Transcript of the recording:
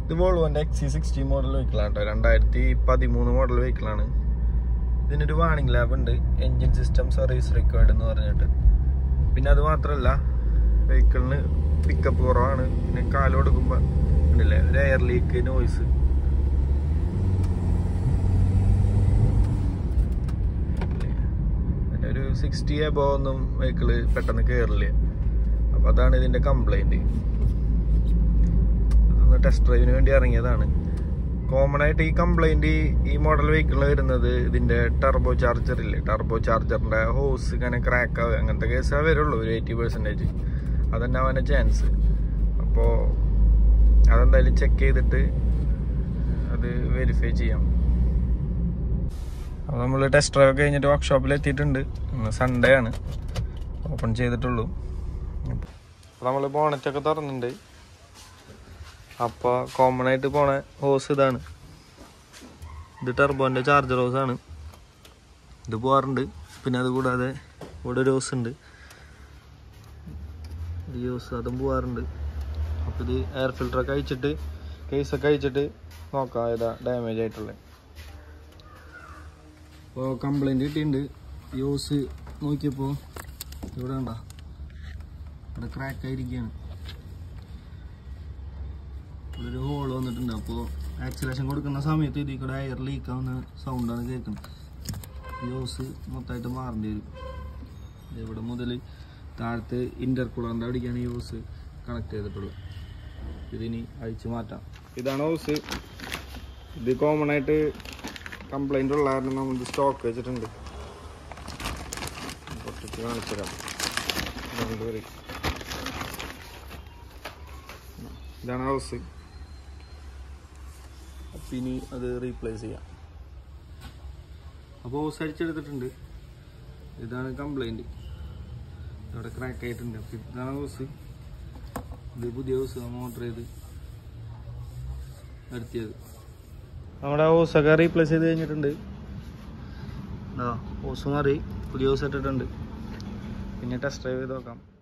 ഇത് വോൾവോന്റെ എക്സി sixty model വെഹിക്കിളാണ് കേട്ടോ രണ്ടായിരത്തി പതിമൂന്ന് മോഡൽ വെഹിക്കിളാണ് ഇതിനൊരു വാണിംഗ് ലാബ് ഉണ്ട് എൻജിൻ സിസ്റ്റം സർവീസ് റിക്വയർഡ് എന്ന് പറഞ്ഞിട്ട് പിന്നെ അത് മാത്രമല്ല വെഹിക്കിളിന് പിക്കപ്പ് കുറവാണ് പിന്നെ കാല് കൊടുക്കുമ്പോൾ ഉണ്ടല്ലേ ഒരു എയർ ലീക്ക് നോയ്സ് പിന്നെ ഒരു സിക്സ്റ്റി എബോ ഒന്നും വെഹിക്കിള് പെട്ടെന്ന് കയറില്ല അപ്പൊ അതാണ് ഇതിന്റെ കംപ്ലൈന്റ് ഇതൊന്ന് ടെസ്റ്റ് ഡ്രൈവിന് വേണ്ടി ഇറങ്ങിയതാണ് കോമൺ ആയിട്ട് ഈ കംപ്ലൈന്റ് ഈ മോഡൽ വെഹിക്കിളിൽ വരുന്നത് ഇതിന്റെ ടർബോ ചാർജർ ഇല്ലേ ടർബോ ചാർജറിന്റെ ഹോസ് ഇങ്ങനെ ക്രാക്ക് ആവുക അങ്ങനത്തെ കേസേ വരുള്ളൂ ഒരു എയ്റ്റി പെർസെൻറ്റേജ് അതന്നെ അവൻ്റെ ചാൻസ് അപ്പോൾ അതെന്തായാലും ചെക്ക് ചെയ്തിട്ട് അത് വെരിഫൈ ചെയ്യാം അപ്പോൾ നമ്മൾ ടെസ്റ്റ് ഡ്രൈവ് കഴിഞ്ഞിട്ട് വർക്ക്ഷോപ്പിൽ എത്തിയിട്ടുണ്ട് ഇന്ന് സൺഡേ ആണ് ഓപ്പൺ ചെയ്തിട്ടുള്ളൂ അപ്പോൾ നമ്മൾ ബോണറ്റൊക്കെ തുറന്നിട്ടുണ്ട് അപ്പോൾ കോമൺ ആയിട്ട് പോണ ഹോസ് ഇതാണ് ഇത് ടെർബോൻ്റെ ചാർജർ ഹോസ് ആണ് ഇത് പോകാറുണ്ട് പിന്നെ അത് കൂടാതെ ഇവിടെ ഒരു ഹോസ് ഉണ്ട് ഈ ഹോസ് അതും പോകാറുണ്ട് അപ്പോൾ ഇത് എയർ ഫിൽറ്ററൊക്കെ അയച്ചിട്ട് കേസൊക്കെ അയച്ചിട്ട് നോക്കാം ഏതാ ഡാമേജ് ആയിട്ടുള്ളത് അപ്പോൾ കംപ്ലൈൻറ്റ് കിട്ടിയിട്ടുണ്ട് യൂസ് നോക്കിയപ്പോൾ ഇവിടെ ഉണ്ടോ ഇവിടെ ക്രാക്ക് ആയിരിക്കുകയാണ് ഇവിടെ ഒരു ഹോൾ വന്നിട്ടുണ്ട് അപ്പോൾ ആക്സിലേഷൻ കൊടുക്കുന്ന സമയത്ത് ഇതിൽ കൂടെ എയർ ലീക്ക് ആവുന്ന സൗണ്ടാണ് കേൾക്കുന്നത് യൂസ് മൊത്തമായിട്ട് മാറേണ്ടി വരും ഇത് ഇവിടെ മുതൽ താഴത്ത് ഇൻ്റർകൂളറിൻ്റെ അവിടേക്കാണ് യൂസ് കണക്ട് ചെയ്തിട്ടുള്ളത് ഇതിനി അഴിച്ചു മാറ്റാം ഇതാണ് ഹൗസ് ഇത് കോമൺ ആയിട്ട് കംപ്ലൈൻ്റ് ഉള്ള കാരണം നമ്മൾ സ്റ്റോക്ക് വെച്ചിട്ടുണ്ട് പൊട്ടിച്ച് കാണിച്ചുതരാം രണ്ട് പേര് ഇതാണ് ഹൗസ് അപ്പം ഇനി അത് റീപ്ലേസ് ചെയ്യാം അപ്പോൾ ഹൗസ് അടിച്ചെടുത്തിട്ടുണ്ട് ഇതാണ് കംപ്ലൈൻറ്റ് ഇവിടെ ക്രാക്ക് ആയിട്ടുണ്ട് അപ്പം ഇതാണ് ഹൗസ് ഇത് പുതിയ ഹൗസ് നമ്മൾ ഓർഡർ ചെയ്ത് വരുത്തിയത് നമ്മുടെ ഹൗസൊക്കെ റീപ്ലേസ് ചെയ്ത് കഴിഞ്ഞിട്ടുണ്ട് ഹൗസ് മാറി പുതിയ ഹൗസ് ഇട്ടിട്ടുണ്ട് പിന്നെ ടെസ്റ്റ് ഡ്രൈവ് ചെയ്ത് നോക്കാം